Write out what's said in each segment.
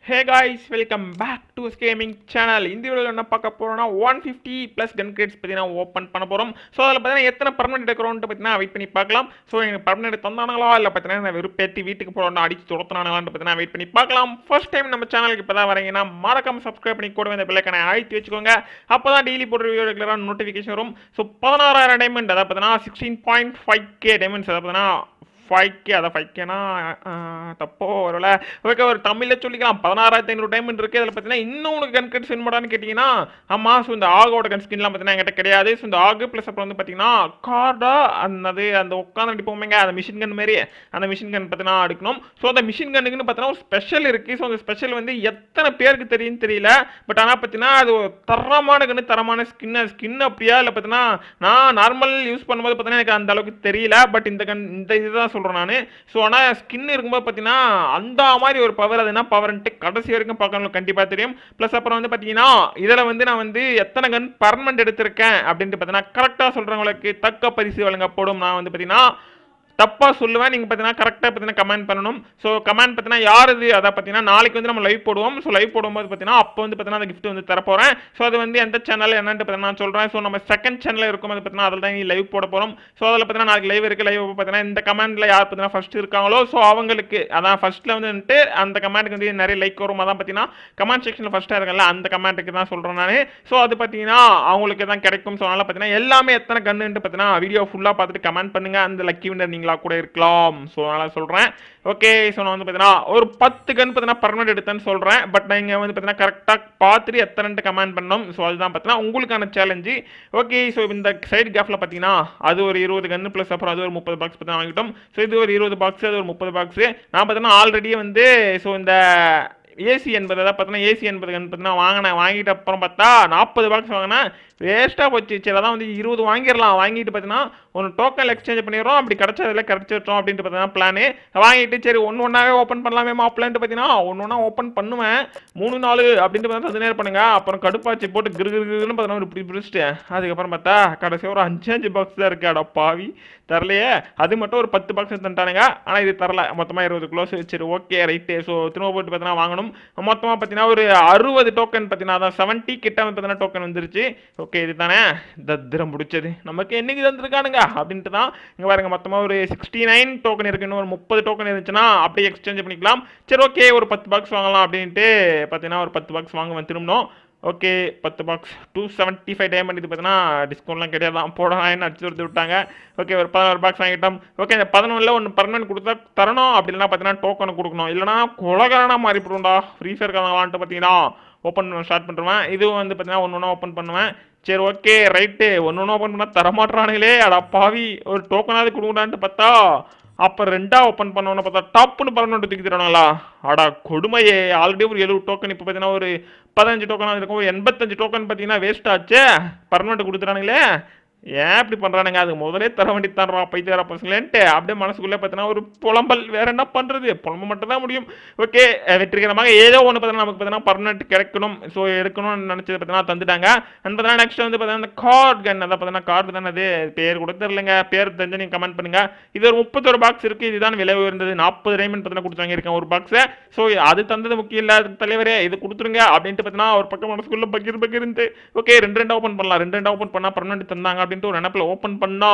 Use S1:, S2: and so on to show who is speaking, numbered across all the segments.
S1: hey guys welcome back to gaming channel இந்த வீடியோவில் என்ன பார்க்க போகிறோம்னா one fifty plus gun crates பற்றி நான் ஓப்பன் பண்ண போகிறோம் ஸோ அதில் பார்த்தீங்கன்னா எத்தனை பர்மனெண்ட் எடுக்கிறோன்ட்டு பார்த்தீங்கன்னா வெயிட் பண்ணி பார்க்கலாம் ஸோ எனக்கு பர்மனெண்ட் தந்தானுங்களா இல்லை பார்த்தீங்கன்னா நான் வெறுப்பேற்றி வீட்டுக்கு போகிறோம் அடிச்சு துரத்துனாங்களான்னு பார்த்தீங்கன்னா வெயிட் பண்ணி பார்க்கலாம் ஃபர்ஸ்ட் டைம் நம்ம சேனலுக்கு இப்போ தான் வரீங்கன்னா மறக்காம சப்ஸ்கிரைப் பண்ணி கூட இந்த பிள்ளைக்கான அழைத்து வச்சுக்கோங்க அப்போ தான் டெய்லி போடுற வீடியோ ரெகுலராக நோட்டிஃபிகேஷன் வரும் ஸோ பதினாறாயிரம் டைமண்ட் அதாவது பார்த்தீங்கன்னா sixteen point five K diamonds அதாவது பார்த்தீங்கன்னா ஃபைவ் கே அதை ஃபைவ் கேனா தப்போ வரல ஓகே ஒரு தமிழில் சொல்லிக்கலாம் பதினாறாயிரத்தி ஐநூறு டைமண்ட் இருக்குது அதில் பார்த்தீங்கன்னா இன்னும் உனக்கு கன் கட் ஸ்பின் பண்ணான்னு கேட்டிங்கன்னா ஆமாம் ஸோ இந்த ஆகோட கன் ஸ்கின்லாம் பார்த்தீங்கன்னா என்கிட்ட கிடையாது ஸோ இந்த ஆகு ப்ளஸ் அப்புறம் வந்து பார்த்தீங்கன்னா கார்டா அந்த அந்த உட்காந்து அடிப்போமேங்க அந்த மிஷின் கன் மாரி அந்த மிஷின் கன் பார்த்தீங்கன்னா எடுக்கணும் ஸோ அந்த மிஷின் கன்னுக்குன்னு பார்த்தீங்கன்னா ஒரு ஸ்பெஷல் இருக்குது ஸோ அந்த ஸ்பெஷல் வந்து எத்தனை பேருக்கு தெரியும்னு தெரியல பட் ஆனால் பார்த்தீங்கன்னா அது ஒரு தரமான கன்று தரமான ஸ்கின் ஸ்கின் அப்படியா இல்லை பார்த்தீங்கன்னா நான் நார்மல் யூஸ் பண்ணும்போது பார்த்தீங்கன்னா எனக்கு அந்த அளவுக்கு தெரியல பட் இந்த கன் இந்த இதுதான் சொல்கிறேன் நான் ஸோ ஆனால் ஸ்கின் இருக்கும்போது பார்த்தீங்கன்னா அந்த மாதிரி ஒரு பவர் அது என்ன பவர்ன்ட்டு கடைசி வரைக்கும் பார்க்கணும் கண்டிப்பாக தெரியும் ப்ளஸ் அப்புறம் வந்து பார்த்தீங்கன்னா இதில் வந்து நான் வந்து எத்தனை கன் பர்மனெண்ட் எடுத்திருக்கேன் அப்படின்ட்டு பார்த்தீங்கன்னா கரெக்டாக சொல்கிறவங்களுக்கு தக்க பரிசு வழங்கப்படும் நான் வந்து பார்த்தீங்கன்னா தப்பாக சொல்லுவேன் நீங்கள் பார்த்தீங்கன்னா கரெக்டாக பார்த்தீங்கன்னா கமெண்ட் பண்ணணும் ஸோ கமெண்ட் பார்த்தீங்கன்னா யார் இது அதை பார்த்தீங்கன்னா நாளைக்கு வந்து நம்ம லைவ் போடுவோம் ஸோ லைவ் போடும்போது பார்த்தீங்கன்னா அப்போ வந்து பார்த்தீங்கன்னா அந்த gift வந்து தரப்போகிறேன் ஸோ அது வந்து எந்த சேனல் என்னன்ட்டு பார்த்தீங்கன்னா நான் சொல்கிறேன் ஸோ நம்ம செகண்ட் சேனலில் இருக்கும் அது பார்த்தீங்கன்னா அதில் தான் லைவ் போட போகிறோம் ஸோ அதில் பார்த்தீங்கன்னா நாளைக்கு லைவ் இருக்குது லைவ் பார்த்தீங்கன்னா இந்த கமெண்ட்டில் யார் பார்த்தீங்கன்னா ஃபஸ்ட் இருக்காங்களோ ஸோ அவங்களுக்கு அதான் ஃபஸ்ட்டில் வந்துட்டு அந்த கமெண்ட்டுக்கு வந்து நிறைய லைக் வரும் அதான் பார்த்தீங்கன்னா கமெண்ட் செக்ஷனில் ஃபஸ்ட்டாக இருக்கல அந்த கமெண்ட்டுக்கு தான் சொல்கிறேன் நான் ஸோ அது பார்த்தீங்கன்னா அவங்களுக்கு தான் கிடைக்கும் ஸோ அதனால் பார்த்தீங்கன்னா எல்லாமே எத்தனை கன்னுன்ட்டு பார்த்தீங்கன்னா வீடியோ ஃபுல்லாக பார்த்துட்டு கமெண்ட் பண்ணுங்க அந்த லக்கி வினர் நீங்களா கூட இருக்கலாம் ஸோ அதனால் சொல்கிறேன் ஓகே ஸோ நான் வந்து பார்த்தீங்கன்னா ஒரு பத்து கன் பார்த்தீங்கன்னா பர்மனெண்ட் எடுத்தேன்னு சொல்கிறேன் பட் நீங்கள் வந்து பார்த்தீங்கன்னா கரெக்டாக பார்த்துட்டு எத்தனைன்ட்டு கமெண்ட் பண்ணணும் ஸோ அதுதான் பார்த்தீங்கன்னா உங்களுக்கான சேலஞ்சு ஓகே ஸோ இந்த சைடு கேஃபில் பார்த்தீங்கன்னா அது ஒரு இருபது கன்று ப்ளஸ் அப்புறம் அது ஒரு முப்பது பாக்ஸ் பார்த்தா வாங்கிட்டோம் ஸோ இது ஒரு இருபது பாக்ஸ் அது ஒரு முப்பது பாக்ஸு நான் பார்த்தீங்கன்னா ஆல்ரெடி வந்து ஸோ இந்த ஏசி எண்பது அதாவது பார்த்தீங்கன்னா ஏசி எண்பது கன் பார்த்தீங்கன்னா வாங்கினேன் வாங்கிட்ட அப்புறம் பார்த்தா நாற்பது பாக்ஸ் வாங்கினேன் வேஸ்ட்டாக போச்சு சரி அதான் வந்து இருபது வாங்கிடலாம் வாங்கிட்டு பார்த்தீங்கன்னா ஒன்று டோக்கன் எக்ஸ்சேஞ்ச் பண்ணிடுறோம் அப்படி கிடச்சதில் கிடச்சிட்டோம் அப்படின்ட்டு பார்த்தீங்கன்னா பிளானு வாங்கிட்டு சரி ஒன்று ஒன்றாவே ஓப்பன் பண்ணலாமே மாப்பிள்ளான்ட்டு பார்த்தீங்கன்னா ஒன்று ஒன்றா ஓப்பன் பண்ணுவேன் மூணு நாலு அப்படின்ட்டு பார்த்தா அது நேரம் பண்ணுங்க அப்புறம் கடுப்பாச்சு போட்டு கிரு கிரு கிருன்னு பார்த்தீங்கன்னா இப்படி பிடிச்சிட்டு அதுக்கப்புறம் பார்த்தா கடைசி ஒரு அஞ்சு அஞ்சு பாக்ஸ் தான் இருக்கு அட பாவி தரலையே அது மட்டும் ஒரு பத்து பாக்ஸ் தந்துட்டானுங்க ஆனால் இது தரல மொத்தமாக இருபது க்ளோஸ் சரி ஓகே ரைட்டு ஸோ திரும்ப போட்டு பார்த்தீங்கன்னா வாங்கணும் மொத்தமாக பார்த்தீங்கன்னா ஒரு அறுபது டோக்கன் பார்த்தீங்கன்னா அதான் செவன்ட்டி கிட்ட பார்த்தீங்கன்னா டோக்கன் வந்துருச்சு ஓகே இது தானே தத்திரம் முடிச்சது நமக்கு என்னைக்கு தந்துருக்கானுங்க அப்படின்ட்டு தான் இங்கே பாருங்க மொத்தமாக ஒரு சிக்ஸ்டி நைன் டோக்கன் இருக்கு இன்னும் ஒரு முப்பது டோக்கன் இருந்துச்சுன்னா அப்படியே எக்ஸ்சேஞ்ச் பண்ணிக்கலாம் சரி ஓகே ஒரு பத்து பாக்ஸ் வாங்கலாம் அப்படின்ட்டு பார்த்தீங்கன்னா ஒரு பத்து பாக்ஸ் வாங்குவேன் திரும்பணும் ஓகே பத்து box two seventy five diamond இது பார்த்தீங்கன்னா டிஸ்கவுண்ட்லாம் கிடையாது தான் போடலாம் அடிச்சு கொடுத்து விட்டாங்க ஓகே ஒரு பதினோரு பாக்ஸ் வாங்கிட்டோம் ஓகே இந்த பதினொன்றில் ஒன்று பர்மனெண்ட் கொடுத்தா தரணும் அப்படி இல்லைனா பார்த்தீங்கன்னா டோக்கன் கொடுக்கணும் இல்லைனா குலகரனா மாறி போடும்டா ஃப்ரீ ஃபயர் கதவான்ட்டு பார்த்தீங்கன்னா ஓப்பன் ஸ்டார்ட் பண்ணுறேன் இதுவும் வந்து பார்த்தீங்கன்னா ஒன்று ஒன்றா ஓப்பன் பண்ணுவேன் சரி ஓகே ரைட்டு ஒன்று ஒன்று ஓப்பன் பண்ணால் தரமாட்டுறானுங்களே அடா பாவி ஒரு டோக்கனாவது கொடுங்கடான்ட்டு பார்த்தா அப்போ ரெண்டா ஓப்பன் பண்ணோன்னு பார்த்தா டாப்னு பர்மனெண்ட் தூக்கி தரானுங்களா அடா கொடுமையே ஆல்ரெடி ஒரு எழுபது டோக்கன் இப்போ பார்த்தீங்கன்னா ஒரு பதினஞ்சு டோக்கன் இருக்கும் ஒரு எண்பத்தஞ்சு டோக்கன் பார்த்தீங்கன்னா வேஸ்ட் ஆச்சு பர்மனெண்ட் கொடுத்துறானுங்களே ஏன் இப்படி பண்ணுறானுங்க அதுக்கு முதலே தர வேண்டி தர்றா பைத்தியார பசங்களேன்ட்டு அப்படியே மனசுக்குள்ளே பார்த்தீங்கன்னா ஒரு புலம்பல் வேற என்ன பண்ணுறது புலம்ப மட்டும் தான் முடியும் ஓகே வெற்றிகரமாக ஏதோ ஒன்று பார்த்தீங்கன்னா நமக்கு பார்த்தீங்கன்னா பர்மனெண்ட் கிடைக்கணும் ஸோ எடுக்கணும்னு நினச்சது பார்த்தீங்கன்னா தந்துட்டாங்க அண்ட் பார்த்தீங்கன்னா நெக்ஸ்ட் வந்து பார்த்தீங்கன்னா கார்டு கன் அதான் பார்த்தீங்கன்னா கார்டு தானே அது பேர் கூட தெரிலங்க பேர் தெரிஞ்சு நீங்கள் கமெண்ட் பண்ணுங்க இது ஒரு முப்பத்தொரு பாக்ஸ் இருக்குது இதுதான் விலை உயர்ந்தது நாற்பது டைமண்ட் பார்த்தீங்கன்னா கொடுத்து வாங்கியிருக்கேன் ஒரு பாக்ஸை ஸோ அது தந்தது முக்கியம் இல்லை தலைவரே இது கொடுத்துருங்க அப்படின்ட்டு பார்த்தீங்கன்னா ஒரு பக்கம் மனசுக்குள்ள பகிர் பகிர்ந்து ஓகே ரெண்டு ரெண்டு ஓப்பன் பண்ணலாம் ரெண்டு ரெண்டு ஓப்பன் பண்ணால் பர்மனெண்ட் தந்தாங்க அப்படின்ட்டு ஒரு நினப்பில் ஓப்பன் பண்ணா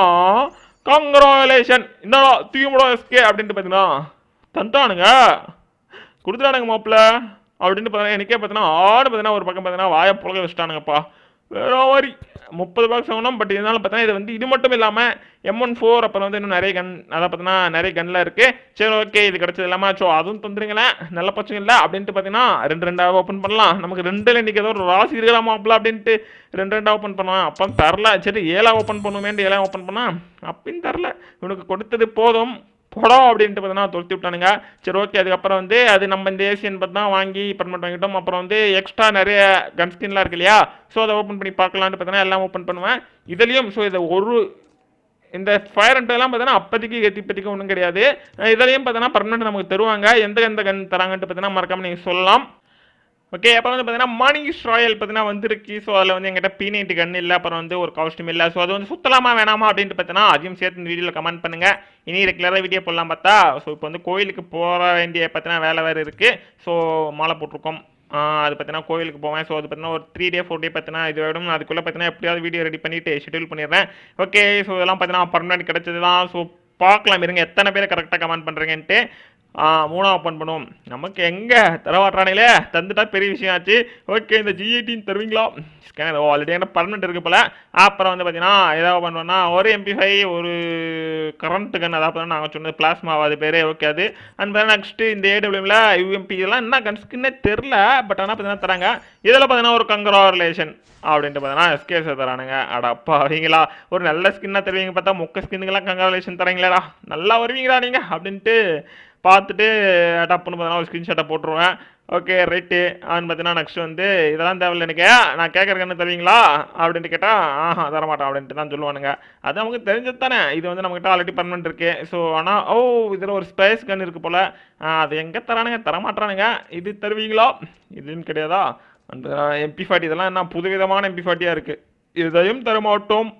S1: காங்கிராலேஷன் என்னடா தூக்கிமுடா எஸ்கே அப்படின்ட்டு பார்த்தீங்கன்னா தந்தானுங்க கொடுத்துட்டானுங்க மாப்பிள்ள அப்படின்ட்டு பார்த்தீங்கன்னா எனக்கே பார்த்தீங்கன்னா ஆடு பார்த்தீங்கன்னா ஒரு பக்கம் பார்த்தீங்கன்னா வாயை புழக வச்சுட்டானுங்கப்பா வேற மாதிரி முப்பது பாக்ஸ் வாங்கணும் பட் இதனால பார்த்தீங்கன்னா இது வந்து இது மட்டும் இல்லாமல் எம் ஒன் ஃபோர் அப்புறம் வந்து இன்னும் நிறைய கன் அதை பார்த்தீங்கன்னா நிறைய கன்லாம் இருக்குது சரி ஓகே இது கிடச்சது இல்லாமல் ஸோ அதுவும் தந்துருங்களேன் நல்ல பச்சங்க இல்லை அப்படின்ட்டு பார்த்தீங்கன்னா ரெண்டு ரெண்டாவது ஓப்பன் பண்ணலாம் நமக்கு ரெண்டுல இன்றைக்கி ஏதோ ஒரு ராசி இருக்கலாமாப்ல அப்படின்ட்டு ரெண்டு ரெண்டாக ஓப்பன் பண்ணுவேன் அப்போ தரல சரி ஏழா ஓப்பன் பண்ணுவேன்ட்டு ஏழா ஓப்பன் பண்ணா அப்பயும் தரல இவனுக்கு கொடுத்தது போதும் படம் அப்படின்ட்டு பார்த்தீங்கன்னா தொடுத்து விட்டானுங்க சரி ஓகே அதுக்கப்புறம் வந்து அது நம்ம இந்த ஏசியன் பார்த்து தான் வாங்கி பர்மனெண்ட் வாங்கிட்டோம் அப்புறம் வந்து எக்ஸ்ட்ரா நிறைய கன் ஸ்கின்லாம் இருக்கு இல்லையா ஸோ அதை ஓப்பன் பண்ணி பார்க்கலான்ட்டு பார்த்தீங்கன்னா எல்லாம் ஓப்பன் பண்ணுவேன் இதுலேயும் ஸோ இதை ஒரு இந்த ஃபயர் எல்லாம் பார்த்தீங்கன்னா அப்போதைக்கு எத்தி இப்போதைக்கு ஒன்றும் கிடையாது இதுலேயும் பார்த்தீங்கன்னா பர்மனெண்ட் நமக்கு தருவாங்க எந்த எந்த கன் தராங்கன்ட்டு பார்த்தீங்கன்னா மறக்காம நீங்கள் சொல்லலாம் ஓகே அப்புறம் வந்து பார்த்தீங்கன்னா மார்னிங் ராயல் பார்த்தீங்கன்னா வந்திருக்கு ஸோ அதில் வந்து எங்கிட்ட பி நைன்ட்டு கன் இல்லை அப்புறம் வந்து ஒரு காஸ்ட்யூம் இல்லை ஸோ அது வந்து சுத்தலாமா வேணாமா அப்படின்ட்டு பார்த்தீங்கன்னா அதையும் சேர்த்து இந்த வீடியோவில் கமெண்ட் பண்ணுங்க இனி ரெகுலராக வீடியோ போடலாம் பார்த்தா ஸோ இப்போ வந்து கோயிலுக்கு போக வேண்டிய பார்த்தீங்கன்னா வேலை வேறு இருக்குது ஸோ மாலை போட்டிருக்கோம் ஆஹ் அது பார்த்தீங்கன்னா கோயிலுக்கு போவேன் ஸோ அது பார்த்தீங்கன்னா ஒரு த்ரீ டே ஃபோர் டே பார்த்தீங்கன்னா இது வேணும் நான் அதுக்குள்ளே பார்த்தீங்கன்னா எப்படியாவது வீடியோ ரெடி பண்ணிட்டு ஷெட்யூல் பண்ணிடுறேன் ஓகே ஸோ இதெல்லாம் பார்த்தீங்கன்னா பர்மனெண்ட் கிடைச்சது தான் ஸோ பார்க்கலாம் இருங்க எத்தனை பேர் கரெக்டாக கமெண்ட் பண்ணுறீங்கன்ட்டு மூணாவது ஓப்பன் பண்ணுவோம் நமக்கு எங்கே தரவாட்டுறானே தந்துட்டா பெரிய விஷயம் ஆச்சு ஓகே இந்த ஜிஐடின்னு தருவீங்களா ஸ்கேனர் ஆல்ரெடி என்ன பர்மனெண்ட் இருக்கு போல அப்புறம் வந்து பார்த்தீங்கன்னா ஏதாவது பண்ணுவோம்னா ஒரு எம்பி ஃபைவ் ஒரு கரண்ட் கன் அதாவது நாங்கள் சொன்னது பிளாஸ்மா அது பேர் ஓகே அது அண்ட் வேறு நெக்ஸ்ட்டு இந்த ஏடபிள்யூமில் யூஎம்பி இதெல்லாம் என்ன கன் ஸ்கின்னே தெரில பட் ஆனால் பார்த்தீங்கன்னா தராங்க இதில் பார்த்தீங்கன்னா ஒரு கங்க்ராச்சுலேஷன் அப்படின்ட்டு பார்த்தீங்கன்னா எஸ்கேஸ் தரானுங்க அடப்பா அவங்களா ஒரு நல்ல ஸ்கின்னாக தருவீங்க பார்த்தா மொக்க ஸ்கின்னுக்கெல்லாம் கங்க்ராச்சுலேஷன் தரீங்களேடா நல்லா வருவீங்களா நீங்கள் அப்படின்ட்டு பார்த்துட்டு டப்புன்னு பார்த்தீங்கன்னா ஒரு ஸ்க்ரீன்ஷாட்டை போட்டுருவேன் ஓகே ரைட்டு அவன் பார்த்தீங்கன்னா நெக்ஸ்ட் வந்து இதெல்லாம் தேவையில்ல எனக்கு நான் கேட்குறக்கு என்ன தருவீங்களா அப்படின்ட்டு கேட்டால் ஆஹா தரமாட்டேன் அப்படின்ட்டு தான் சொல்லுவானுங்க அது நமக்கு தெரிஞ்சது தானே இது வந்து நம்மகிட்ட ஆல்ரெடி பர்மனெண்ட் இருக்கு ஸோ ஆனால் ஓ இதில் ஒரு ஸ்பேஸ் கன் இருக்கு போல் அது எங்கே தரானுங்க தரமாட்டானுங்க இது தருவீங்களா இதுன்னு கிடையாதா அந்த எம்பி ஃபார்ட்டி இதெல்லாம் என்ன புதுவிதமான எம்பி ஃபார்ட்டியாக இருக்குது இதையும் தரமாட்டோம்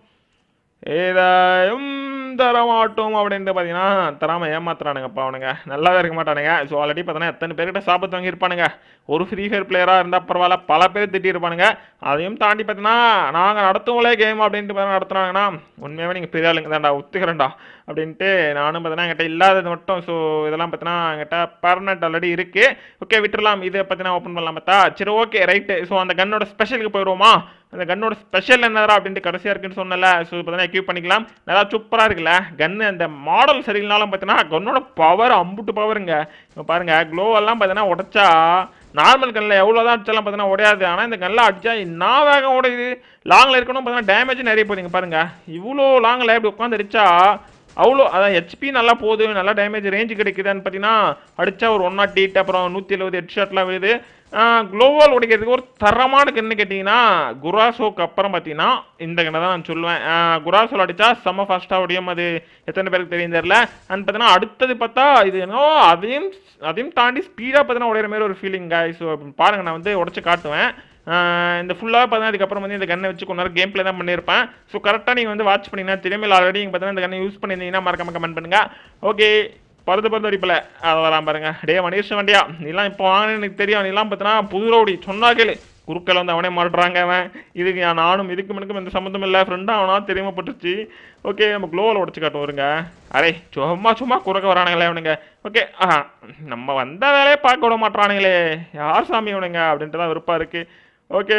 S1: இதையும் தரமாட்டோம் அப்படின்ட்டு பார்த்தீங்கன்னா தராமல் ஏமாத்துறானுங்கப்பா அவனுங்க நல்லாவே இருக்க மாட்டானுங்க ஸோ ஆல்ரெடி பார்த்தீங்கன்னா எத்தனை பேர்கிட்ட சாபத்து வாங்கியிருப்பானுங்க ஒரு ஃப்ரீ ஃபயர் பிளேயராக இருந்தால் பரவாயில்ல பல பேர் திட்டியிருப்பானுங்க அதையும் தாண்டி பார்த்தீங்கன்னா நாங்கள் நடத்துவோம்லே கேம் அப்படின்ட்டு பார்த்தா நடத்துனாங்கன்னா உண்மையாகவே நீங்கள் பெரிய ஆளுங்க தான்டா ஒத்துக்கிறேன்டா அப்படின்ட்டு நானும் பார்த்தீங்கன்னா என்கிட்ட இல்லாதது மட்டும் ஸோ இதெல்லாம் பார்த்தீங்கன்னா என்கிட்ட பர்மனெண்ட் ஆல்ரெடி இருக்குது ஓகே விட்டுறலாம் இதை பார்த்தீங்கன்னா ஓப்பன் பண்ணலாம் பார்த்தா சரி ஓகே ரைட்டு ஸோ அந்த கன்னோட ஸ்பெஷலுக்கு போயிடுவோமா அந்த கன்னோட ஸ்பெஷல் என்னடா அப்படின்ட்டு கடைசியாக இருக்குன்னு சொன்னல ஸோ பார்த்தீங்கன்னா எக்யூப் பண்ணிக்கலாம் நல்லா சூப்பராக இருக்குல்ல கன்னு அந்த மாடல் சரியில்லைனாலும் பார்த்தீங்கன்னா கன்னோட பவர் அம்புட்டு பவருங்க இப்போ பாருங்க க்ளோ எல்லாம் பார்த்தீங்கன்னா உடைச்சா நார்மல் கன்னில் எவ்வளோ தான் அடிச்சாலும் பார்த்தீங்கன்னா உடையாது ஆனால் இந்த கன்னில் அடிச்சா என்ன வேகம் உடையுது லாங்கில் இருக்கணும் பார்த்தீங்கன்னா டேமேஜ் நிறைய போகுதுங்க பாருங்க இவ்வளோ லாங்கில் இப்படி உட்காந்து அடிச்சா அவ்வளோ அதான் ஹெச்பி நல்லா போகுது நல்லா டேமேஜ் ரேஞ்சு கிடைக்குதுன்னு பார்த்தீங்கன்னா அடித்தா ஒரு ஒன் நாட் எயிட் அப்புறம் நூற்றி எழுபது ஹெட் ஷாட்லாம் விழுது குளோவால் உடைக்கிறதுக்கு ஒரு தரமான கன்று கேட்டிங்கன்னா குராசோக்கு அப்புறம் பார்த்தீங்கன்னா இந்த கண்ணை தான் நான் சொல்லுவேன் குராசோல் அடித்தா செம்ம ஃபாஸ்ட்டாக உடையும் அது எத்தனை பேருக்கு தெரியும் தெரியல அண்ட் பார்த்தீங்கன்னா அடுத்தது பார்த்தா இது என்னோ அதையும் அதையும் தாண்டி ஸ்பீடாக பார்த்தீங்கன்னா உடையிற மாதிரி ஒரு ஃபீலிங் ஸோ பாருங்கள் நான் வந்து உடச்சி காட்டுவேன் ஆஹ் இந்த ஃபுல்லாக பார்த்தீங்கன்னா அதுக்கப்புறம் வந்து இந்த கன்னை வச்சு கொஞ்ச நேரம் கேம் ப்ளே தான் பண்ணியிருப்பேன் ஸோ கரெக்டாக நீங்கள் வந்து வாட்ச் பண்ணிங்கன்னா திரும்பி ஆல்ரெடி நீங்கள் பார்த்தீங்கன்னா இந்த கன்னை யூஸ் பண்ணியிருந்தீங்கன்னா மறக்காம கமெண்ட் பண்ணுங்க ஓகே பருது பருது அடிப்பில் அதை வரான் பாருங்க டே மணிஷ் வண்டியா நீலாம் இப்போ வாங்கினு எனக்கு தெரியும் நீலாம் பார்த்தீங்கன்னா புது ரவுடி சொன்னா கேளு குறுக்கள் வந்து அவனே மாட்டுறாங்க அவன் இதுக்கு நான் நானும் இதுக்கு மனுக்கும் எந்த சம்மந்தம் இல்லை ஃப்ரெண்டாக அவனா தெரியுமப்பட்டுச்சு ஓகே நம்ம க்ளோவில் உடச்சு காட்டுவோம் வருங்க அரே சும்மா சும்மா குறுக்க வரானுங்களே அவனுங்க ஓகே ஆஹா நம்ம வந்த வேலையை பார்க்க விட மாட்டானுங்களே யார் சாமி அவனுங்க அப்படின்ட்டு தான் விருப்பம் இருக்குது ஓகே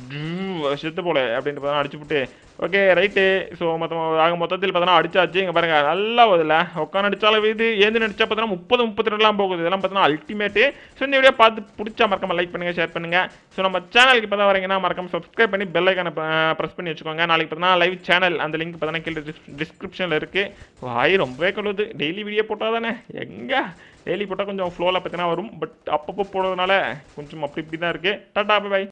S1: செத்து போல அப்படின்ட்டு பார்த்தா அடிச்சுப்புட்டு ஓகே ரைட்டு ஸோ மொத்தம் ஆக மொத்தத்தில் பார்த்தோன்னா அடிச்சாச்சு இங்கே பாருங்க நல்லா வருதுல உட்காந்து அடிச்சாலும் இது ஏந்து நடிச்சா பார்த்தோன்னா முப்பது முப்பத்தி ரெண்டுலாம் போகுது இதெல்லாம் பார்த்தோன்னா அல்டிமேட்டு ஸோ இந்த வீடியோ பார்த்து பிடிச்சா மறக்காம லைக் பண்ணுங்க ஷேர் பண்ணுங்க ஸோ நம்ம சேனலுக்கு இப்போ தான் வரீங்கன்னா மறக்காம சப்ஸ்கிரைப் பண்ணி பெல் ஐக்கான ப்ரெஸ் பண்ணி வச்சுக்கோங்க நாளைக்கு பார்த்தோன்னா லைவ் சேனல் அந்த லிங்க் பார்த்தோன்னா கீழே டிஸ்கிரிப்ஷனில் இருக்குது வாய் ரொம்பவே கழுவுது டெய்லி வீடியோ போட்டால் தானே எங்கே டெய்லி போட்டால் கொஞ்சம் ஃப்ளோவில் பார்த்தீங்கன்னா வரும் பட் அப்பப்போ போடுறதுனால கொஞ்சம் அப்படி இப்படி தான் இருக்குது டாட்டா பை